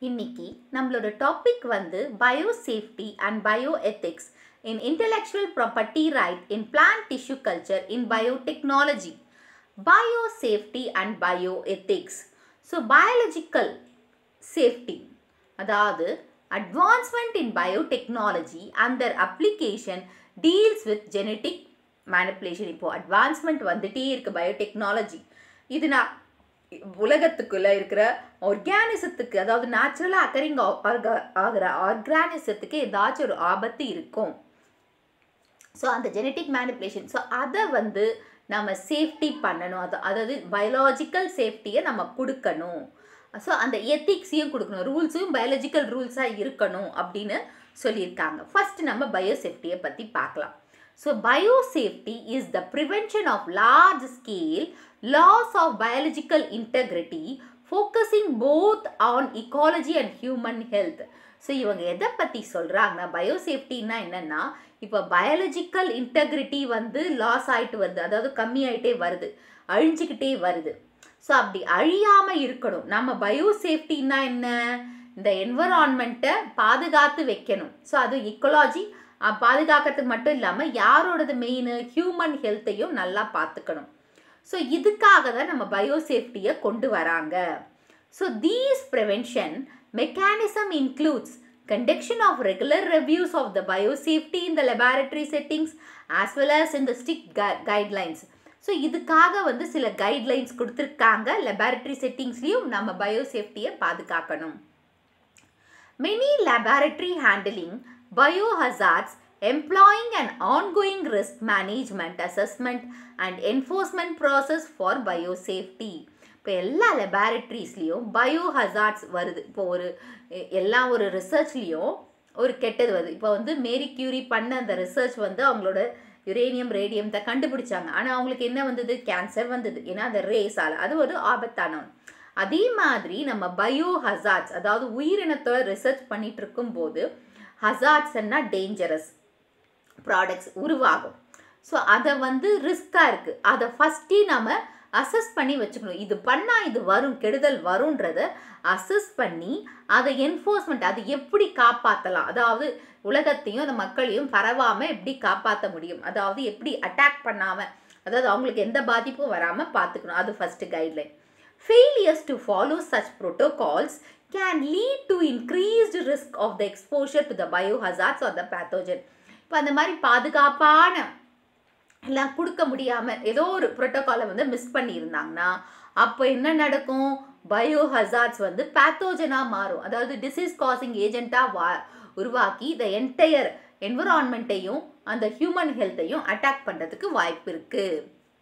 இன்னைக்கு நம்மளோட டாபிக் வந்து bio safety and bio ethics in intellectual property right in plant tissue culture in biotechnology bio safety and bio ethics so biological safety அதாவது advancement in biotechnology and their application deals with genetic manipulation இப்போது advancement வந்துட்டே இருக்குது biotechnology இது நான் உலகத்துக்குள்ளே இருக்கிற ஆர்கானிசத்துக்கு அதாவது நேச்சுரலாக occurring ஆகிற ஆர்கானிசத்துக்கு ஏதாச்சும் ஒரு ஆபத்து இருக்கும் ஸோ அந்த ஜெனட்டிக் மேனிப்புலேஷன் ஸோ அதை வந்து நம்ம சேஃப்டி பண்ணணும் அது அதாவது பயாலாஜிக்கல் சேஃப்டியை நம்ம கொடுக்கணும் ஸோ அந்த எத்திக்ஸையும் கொடுக்கணும் ரூல்ஸையும் பயாலஜிக்கல் ரூல்ஸாக இருக்கணும் அப்படின்னு சொல்லியிருக்காங்க ஃபர்ஸ்ட் நம்ம பயோசேஃப்டியை பற்றி பார்க்கலாம் so biosafety is the prevention of large scale loss of biological integrity focusing both on ecology and human health so இவங்க எதை பற்றி சொல்கிறாங்கன்னா பயோசேஃப்டின்னா என்னென்னா இப்போ பயாலஜிக்கல் இன்டெகிரிட்டி வந்து லாஸ் ஆகிட்டு வருது அதாவது கம்மியாயிட்டே வருது அழிஞ்சிக்கிட்டே வருது ஸோ அப்படி அழியாமல் இருக்கணும் நம்ம பயோசேஃப்டின்னா என்ன இந்த என்வரான்மெண்ட்டை பாதுகாத்து வைக்கணும் ஸோ அது இக்கோலாஜி பாதுகாக்கிறதுக்கு மட்டும் இல்லாமல் யாரோடது மெயின் ஹியூமன் ஹெல்த்தையும் நல்லா பார்த்துக்கணும் ஸோ இதுக்காக தான் நம்ம பயோசேஃப்டியை கொண்டு வராங்க so these prevention mechanism includes conduction of regular reviews of the biosafety in the laboratory settings as well as in the strict gu guidelines so இதுக்காக வந்து சில கைட்லைன்ஸ் கொடுத்துருக்காங்க லெபார்டரி செட்டிங்ஸ்லேயும் நம்ம பயோசேஃப்டியை பாதுகாக்கணும் many laboratory handling biohazards employing and ongoing risk management assessment and enforcement process for biosafety இப்போ எல்லா லெபார்ட்ரிஸ்லேயும் bio hazards வருது இப்போ ஒரு எல்லா ஒரு ரிசர்ச்லேயும் ஒரு கெட்டது வருது இப்போ வந்து மேரி கியூரி பண்ண அந்த ரிசர்ச் வந்து அவங்களோட யுரேனியம் ரேடியத்தை கண்டுபிடிச்சாங்க ஆனால் அவங்களுக்கு என்ன வந்தது கேன்சர் வந்தது ஏன்னா அந்த ரேஸால் அது ஒரு ஆபத்தானவன் அதே மாதிரி நம்ம பயோ ஹசார்ட்ஸ் அதாவது உயிரினத்தோட ரிசர்ச் பண்ணிட்டு இருக்கும்போது ஹசார்ட்ஸ்ன்னா டேஞ்சரஸ் ப்ராடக்ட்ஸ் உருவாகும் ஸோ அதை வந்து ரிஸ்க்காக இருக்குது அதை ஃபஸ்ட்டே நம்ம அசஸ் பண்ணி வச்சுக்கணும் இது பண்ணால் இது வரும் கெடுதல் வரும்ன்றத அசஸ் பண்ணி அதை என்ஃபோர்ஸ்மெண்ட் அது எப்படி காப்பாற்றலாம் அதாவது உலகத்தையும் அந்த மக்களையும் பரவாமல் எப்படி காப்பாற்ற முடியும் அதாவது எப்படி அட்டாக் பண்ணாமல் அதாவது அவங்களுக்கு எந்த பாதிப்பும் வராமல் பார்த்துக்கணும் அது first guideline failures to follow such protocols can lead to increased risk of the exposure to the bio hazards or the pathogen இப்போ அந்த மாதிரி பாதுகாப்பான எல்லாம் கொடுக்க முடியாமல் ஏதோ ஒரு ப்ரோட்டோகாலை வந்து மிஸ் பண்ணியிருந்தாங்கன்னா அப்போ என்ன நடக்கும் பயோ ஹசார்ட்ஸ் வந்து பேத்தோஜனாக மாறும் அதாவது டிசீஸ் காசிங் ஏஜெண்ட்டாக வா உருவாக்கி த என்டையர் என்விரான்மெண்ட்டையும் அந்த ஹியூமன் ஹெல்த்தையும் அட்டாக் பண்ணுறதுக்கு வாய்ப்பு இருக்குது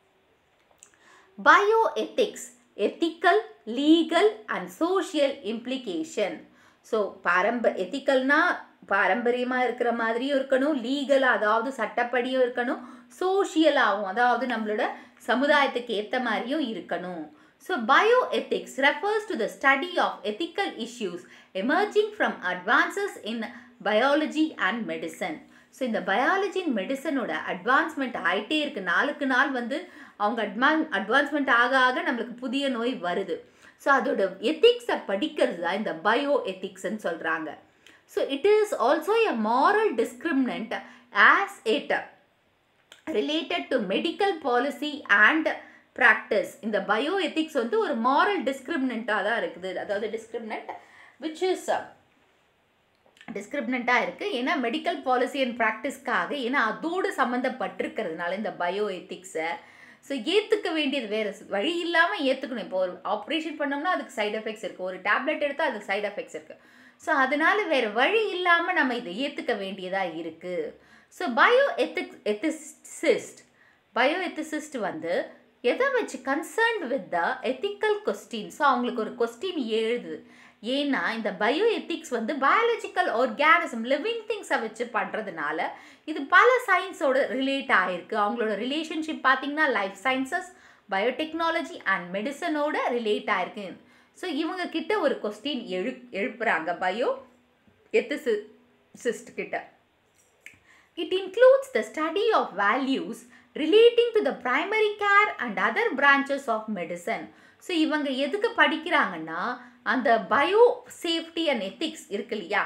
bio ethics ethical legal and social implication so பாரம்ப எத்திக்கல்னா பாரம்பரியமாக இருக்கிற மாதிரியும் இருக்கணும் லீகலாக அதாவது சட்டப்படியும் இருக்கணும் சோஷியலாகவும் அதாவது நம்மளோட சமுதாயத்துக்கு ஏற்ற மாதிரியும் இருக்கணும் so bio ethics refers to the study of ethical issues emerging from advances in biology and medicine so இந்த பயாலஜி அண்ட் மெடிசனோட அட்வான்ஸ்மெண்ட் ஆகிட்டே இருக்குது நாளுக்கு நாள் வந்து அவங்க அட்வான் அட்வான்ஸ்மெண்ட் ஆக ஆக நம்மளுக்கு புதிய நோய் வருது ஸோ அதோட எத்திக்ஸை படிக்கிறது தான் இந்த பயோ எத்திக்ஸ்ன்னு சொல்கிறாங்க so it is also a moral discriminant as it related to medical policy and practice இந்த பயோ எத்திக்ஸ் வந்து ஒரு மாரல் டிஸ்கிரிமினண்ட்டாக தான் இருக்குது அதாவது டிஸ்கிரிமினண்ட் விச் இஸ் டிஸ்கிரிமினண்ட்டாக இருக்குது ஏன்னா மெடிக்கல் பாலிசி அண்ட் ப்ராக்டிஸ்க்காக ஏன்னா அதோடு சம்மந்தப்பட்டிருக்கிறதுனால இந்த பயோ எத்திக்ஸை ஸோ ஏற்றுக்க வேண்டியது வேறு வழி இல்லாமல் ஏற்றுக்கணும் இப்போ ஒரு ஆப்ரேஷன் பண்ணோம்னா அதுக்கு சைட் எஃபெக்ட்ஸ் இருக்குது ஒரு டேப்லெட் எடுத்தால் அதுக்கு சைட் எஃபெக்ட்ஸ் இருக்குது ஸோ அதனால் வேறு வழி இல்லாமல் நம்ம இதை ஏற்றுக்க வேண்டியதாக இருக்குது so bio ethic ethicist bio ethicist வந்து எதை வச்சு concerned with the ethical question so அவங்களுக்கு ஒரு கொஸ்டின் எழுது ஏன்னா இந்த பயோ எத்திக்ஸ் வந்து பயாலஜிக்கல் ஆர்கானிசம் லிவிங் திங்ஸை வச்சு பண்ணுறதுனால இது பல சயின்ஸோட ரிலேட் ஆகிருக்கு அவங்களோட ரிலேஷன்ஷிப் பார்த்திங்கன்னா லைஃப் சயின்சஸ் பயோடெக்னாலஜி அண்ட் மெடிசனோட ரிலேட் ஆகிருக்கு ஸோ இவங்க கிட்ட ஒரு கொஸ்டின் எழு எழுப்புறாங்க பயோ எத்திசிஸ்ட் கிட்ட it includes the study of values relating to the primary care and other branches of medicine so இவங்க எதுக்கு படிக்கிறாங்கன்னா அந்த பயோ சேஃப்டி அண்ட் எத்திக்ஸ் இருக்கு இல்லையா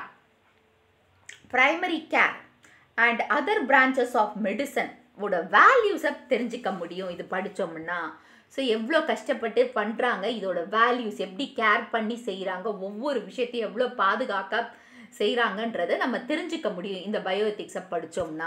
primary care and other branches of medicine ஓட வேல்யூஸை தெரிஞ்சுக்க முடியும் இது படித்தோம்னா ஸோ எவ்வளோ கஷ்டப்பட்டு பண்ணுறாங்க இதோட வேல்யூஸ் எப்படி கேர் பண்ணி செய்கிறாங்க ஒவ்வொரு விஷயத்தையும் எவ்வளோ பாதுகாக்க செய்கிறாங்கன்றதை நம்ம தெரிஞ்சுக்க முடியும் இந்த பயோஎத்திக்ஸை படித்தோம்னா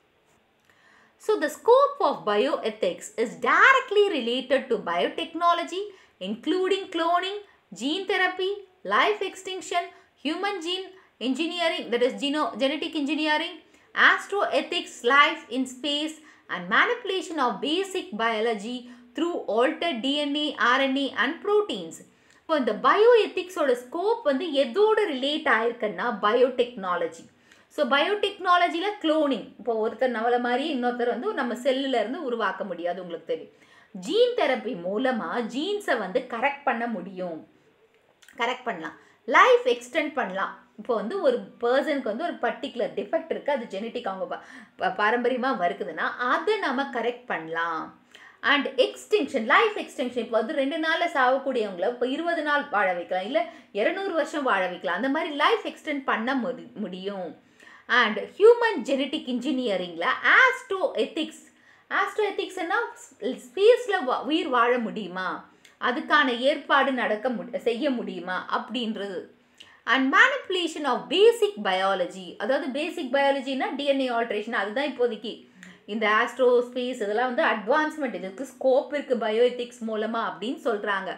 So, the scope of bioethics is directly related to biotechnology, including cloning, gene therapy, life extinction, human gene engineering, that is geno- genetic engineering, astroethics, life in space, and manipulation of basic biology through altered DNA, RNA, and proteins. இப்போ இந்த bio எத்திக்ஸோட scope வந்து எதோட relate ஆயிருக்குன்னா biotechnology so பயோடெக்னாலஜியில் cloning இப்போ ஒருத்தர் நம்மளை மாதிரி இன்னொருத்தர் வந்து நம்ம செல்லுல இருந்து உருவாக்க முடியாது உங்களுக்கு தெரியும் ஜீன் தெரப்பி மூலமாக ஜீன்ஸை வந்து கரெக்ட் பண்ண முடியும் கரெக்ட் பண்ணலாம் லைஃப் எக்ஸ்டெண்ட் பண்ணலாம் இப்போ வந்து ஒரு பர்சனுக்கு வந்து ஒரு பர்டிகுலர் டிஃபெக்ட் இருக்குது அது ஜெனட்டிக் அவங்க பா- பா- பாரம்பரியமாக வருக்குதுன்னா அதை நம்ம கரெக்ட் பண்ணலாம் அண்ட் எக்ஸ்டென்ஷன் லைஃப் எக்ஸ்டென்ஷன் இப்போ வந்து ரெண்டு நாளில் சாகக்கூடியவங்கள இப்போ இருபது நாள் வாழ வைக்கலாம் இல்லை இரநூறு வருஷம் வாழ வைக்கலாம் அந்த மாதிரி லைஃப் எக்ஸ்டெண்ட் பண்ண முடி முடியும் அண்ட் ஹியூமன் ஜெனட்டிக் இன்ஜினியரிங்கில் ஆஸ்ட்ரோ எத்திக்ஸ் ஆஸ்ட்ரோ எத்திக்ஸ்னா ஸ்பேஸில் உயிர் வாழ முடியுமா அதுக்கான ஏற்பாடு நடக்க முடி செய்ய முடியுமா அப்படின்றது and manipulation of basic biology அதாவது பேசிக் பயாலஜினா டிஎன்ஏ ஆல்ட்ரேஷன் அதுதான் இப்போதைக்கு இந்த ஆஸ்ட்ரோ ஸ்பேஸ் இதெல்லாம் வந்து அட்வான்ஸ்மெண்ட் இதுக்கு ஸ்கோப் இருக்குது பயோஎத்திக்ஸ் மூலமாக அப்படின்னு சொல்கிறாங்க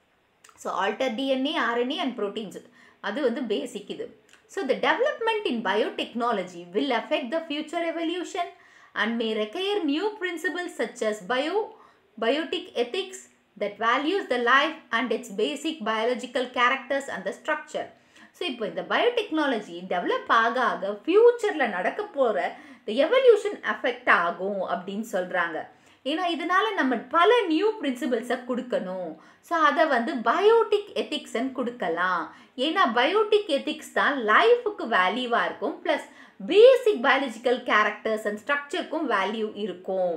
so alter DNA RNA and proteins அது வந்து பேசிக் இது so the development in biotechnology will affect the future evolution and may require new principles such as bio biotic ethics that values the life and its basic biological characters and the structure so இப்போ இந்த biotechnology develop ஆக ஆக ஃப்யூச்சரில் நடக்க போகிற இந்த evolution affect ஆகும் அப்படின்னு சொல்கிறாங்க ஏன்னா இதனால நம்ம பல நியூ பிரின்சிபல்ஸை கொடுக்கணும் ஸோ அதை வந்து பயோட்டிக் எத்திக்ஸ்ன்னு கொடுக்கலாம் ஏன்னா பயோட்டிக் எத்திக்ஸ் தான் லைஃபுக்கு வேல்யூவாக இருக்கும் plus basic biological characters and ஸ்ட்ரக்சருக்கும் வேல்யூ இருக்கும்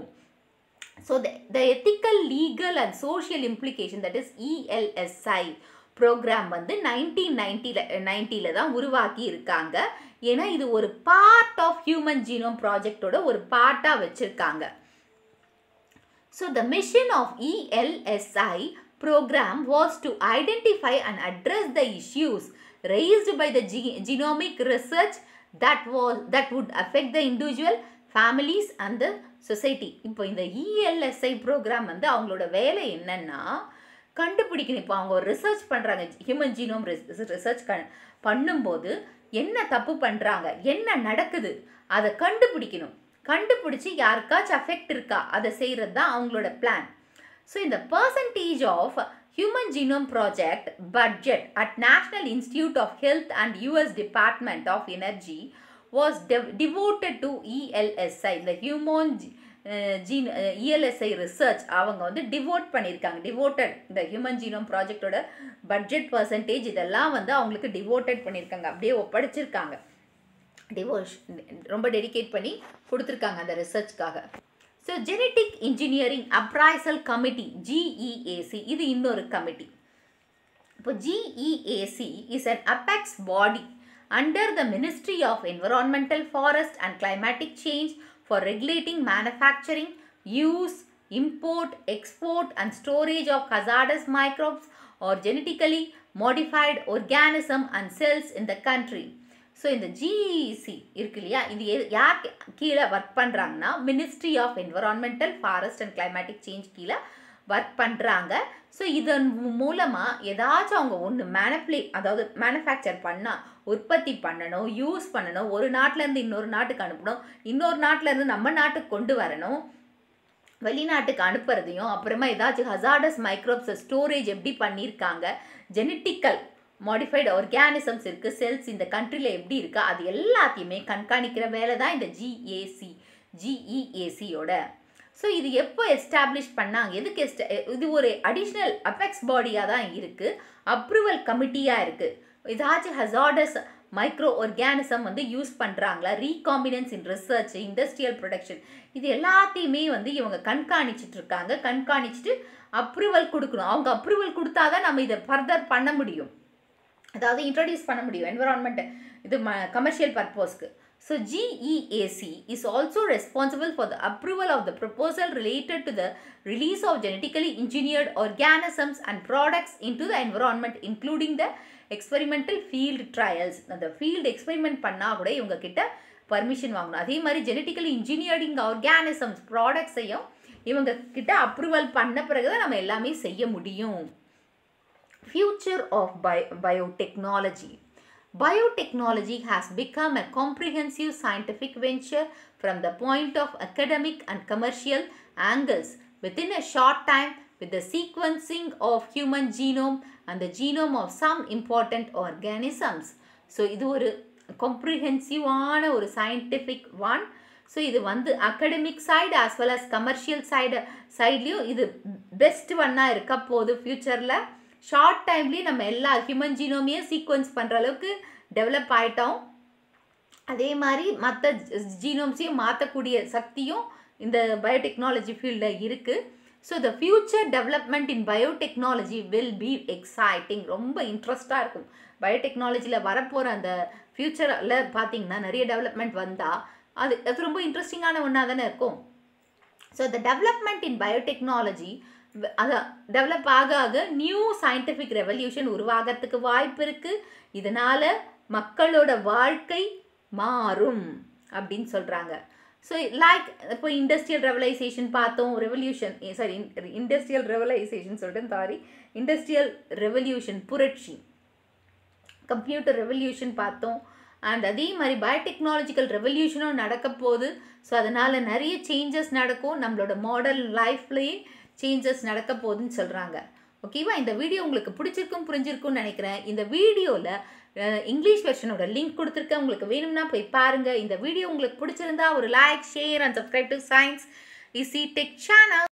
so the the ethical legal and social implication that is ELSI program வந்து நைன்டீன் நைன்ட்டியில் நைன்ட்டியில் தான் உருவாக்கி இருக்காங்க ஏன்னா இது ஒரு பார்ட் ஆஃப் ஹியூமன் ஜீனோம் ப்ராஜெக்டோட ஒரு பார்ட்டாக வச்சுருக்காங்க so the mission of ELSI program was to identify and address the issues raised by the ge- genomic research that was that would affect the individual families and the society இப்போ இந்த இஎல்எஸ்ஐ program வந்து அவங்களோட வேலை என்னன்னா கண்டுபிடிக்கணும் இப்போ அவங்க ஒரு ரிசர்ச் பண்ணுறாங்க ஹியூமன் ஜீனோம் ரிசர்ச் க பண்ணும்போது என்ன தப்பு பண்ணுறாங்க என்ன நடக்குது அதை கண்டுபிடிக்கணும் கண்டுபிடிச்சி யாருக்காச்சும் அஃபெக்ட் இருக்கா அதை செய்கிறது தான் அவங்களோட பிளான் ஸோ இந்த percentage of human genome project budget at National Institute of Health and US Department of Energy was devoted to ELSI இந்த ஹியூமன் ஜீன் இஎல்எஸ்ஐ ரிசர்ச் அவங்க வந்து டிவோட் பண்ணியிருக்காங்க டிவோட்டட் இந்த ஹியூமன் ஜீனோம் ப்ராஜெக்டோட பட்ஜெட் பர்சன்டேஜ் இதெல்லாம் வந்து அவங்களுக்கு டிவோட்டட் பண்ணியிருக்காங்க அப்படியே ஒப்படைச்சிருக்காங்க டிவோஷ் ரொம்ப டெடிகேட் பண்ணி கொடுத்துருக்காங்க அந்த ரிசர்ச்க்காக so genetic engineering appraisal committee GEAC இது இன்னொரு கமிட்டி இப்போ GEAC is an apex body under the ministry of environmental forest and climatic change for regulating manufacturing use import, export and storage of hazardous microbes or genetically modified organism and cells in the country. So இந்த GEC இருக்கு இல்லையா இது எ- யார் கீ- கீழே work பண்ணுறாங்கன்னா ministry of environmental forest and climatic change கீழே ஒர்க் பண்ணுறாங்க ஸோ இதன் மூலமாக ஏதாச்சும் அவங்க ஒன்று மேனப்ளேட் அதாவது மேனுஃபேக்சர் பண்ணால் உற்பத்தி பண்ணணும் யூஸ் பண்ணணும் ஒரு நாட்டிலேருந்து இன்னொரு நாட்டுக்கு அனுப்பணும் இன்னொரு நாட்டிலேருந்து நம்ம நாட்டுக்கு கொண்டு வரணும் வெளிநாட்டுக்கு அனுப்புறதையும் அப்புறமா ஏதாச்சும் ஹசார்டஸ் மைக்ரோப்ஸ் ஸ்டோரேஜ் எப்படி பண்ணியிருக்காங்க ஜெனட்டிக்கல் மாடிஃபைடு ஆர்கானிசம்ஸ் இருக்குது செல்ஸ் இந்த கண்ட்ரியில் எப்படி இருக்கா அது எல்லாத்தையுமே கண்காணிக்கிற வேலை தான் இந்த ஜிஏசி ஜிஇஏசியோட ஸோ இது எப்போ எஸ்டாப்ளிஷ் பண்ணாங்க எதுக்கு எஸ்ட இது ஒரு அடிஷ்னல் அபெக்ஸ் பாடியாக தான் இருக்குது அப்ரூவல் கமிட்டியாக இருக்குது ஏதாச்சும் ஹசார்டஸ் மைக்ரோ ஆர்கானிசம் வந்து யூஸ் பண்ணுறாங்களா recombinants in research industrial production இது எல்லாத்தையுமே வந்து இவங்க கண்காணிச்சிட்டு இருக்காங்க கண்காணிச்சிட்டு அப்ரூவல் கொடுக்கணும் அவங்க அப்ரூவல் கொடுத்தாதான் நம்ம இதை ஃபர்தர் பண்ண முடியும் அதாவது இன்ட்ரடியூஸ் பண்ண முடியும் என்விரான்மெண்ட் இது ம கமர்ஷியல் பர்பஸ்க்கு so GEAC is also responsible for the approval of the proposal related to the release of genetically engineered organisms and products into the environment including the experimental field trials அந்த field experiment பண்ணால் கூட இவங்க கிட்ட permission வாங்கணும் அதே மாதிரி genetically engineering organisms ப்ராடக்ட்ஸையும் இவங்க கிட்ட அப்ரூவல் பண்ண பிறகு தான் நம்ம எல்லாமே செய்ய முடியும் future of bi- biotechnology. Biotechnology has become a comprehensive scientific venture from the point of academic and commercial angles within a short time with the sequencing of human genome and the genome of some important organisms. So இது ஒரு காம்ப்ரிஹென்சிவான ஒரு scientific one so இது வந்து academic side as well as commercial side சைட்லேயும் இது best ஒன்னாக இருக்க போகுது ஃப்யூச்சரில் ஷார்ட் டைம்லேயே நம்ம எல்லா ஹியூமன் ஜீனோமையே சீக்வன்ஸ் பண்ணுற அளவுக்கு டெவலப் ஆகிட்டோம் அதே மாதிரி மற்ற ஜீனோம்ஸையும் மாற்றக்கூடிய சக்தியும் இந்த பயோடெக்னாலஜி ஃபீல்டில் இருக்குது so the future development in biotechnology will be exciting ரொம்ப இன்ட்ரெஸ்டாக இருக்கும் பயோடெக்னாலஜியில் வரப்போகிற அந்த ஃப்யூச்சரில் பார்த்தீங்கன்னா நிறைய டெவலப்மெண்ட் வந்தால் அது அது ரொம்ப இன்ட்ரெஸ்டிங்கான ஒன்றா தானே இருக்கும் so the development in biotechnology அதான் டெவலப் ஆக ஆக நியூ சயின்டிஃபிக் ரெவல்யூஷன் உருவாகிறதுக்கு வாய்ப்பு இருக்குது இதனால் மக்களோட வாழ்க்கை மாறும் அப்படின்னு சொல்கிறாங்க ஸோ லைக் இப்போ இண்டஸ்ட்ரியல் ரெவலைசேஷன் பார்த்தோம் ரெவல்யூஷன் சாரி இண்டஸ்ட்ரியல் ரெவலைசேஷன் சொல்லிட்டு சாரி இண்டஸ்ட்ரியல் ரெவல்யூஷன் புரட்சி கம்ப்யூட்டர் ரெவல்யூஷன் பார்த்தோம் அண்ட் அதே மாதிரி பயோடெக்னாலஜிக்கல் ரெவல்யூஷனும் நடக்க போகுது ஸோ அதனால் நிறைய சேஞ்சஸ் நடக்கும் நம்மளோட மாடர்ன் லைஃப்லேயே சேஞ்சஸ் நடக்க போகுதுன்னு சொல்கிறாங்க ஓகேவா இந்த வீடியோ உங்களுக்கு பிடிச்சிருக்கும் புரிஞ்சிருக்கும்னு நினைக்கிறேன் இந்த வீடியோவில் இங்கிலீஷ் வெர்ஷனோட லிங்க் கொடுத்துருக்கேன் உங்களுக்கு வேணும்னா போய் பாருங்கள் இந்த வீடியோ உங்களுக்கு பிடிச்சிருந்தா ஒரு like share and subscribe to Science EC Tech channel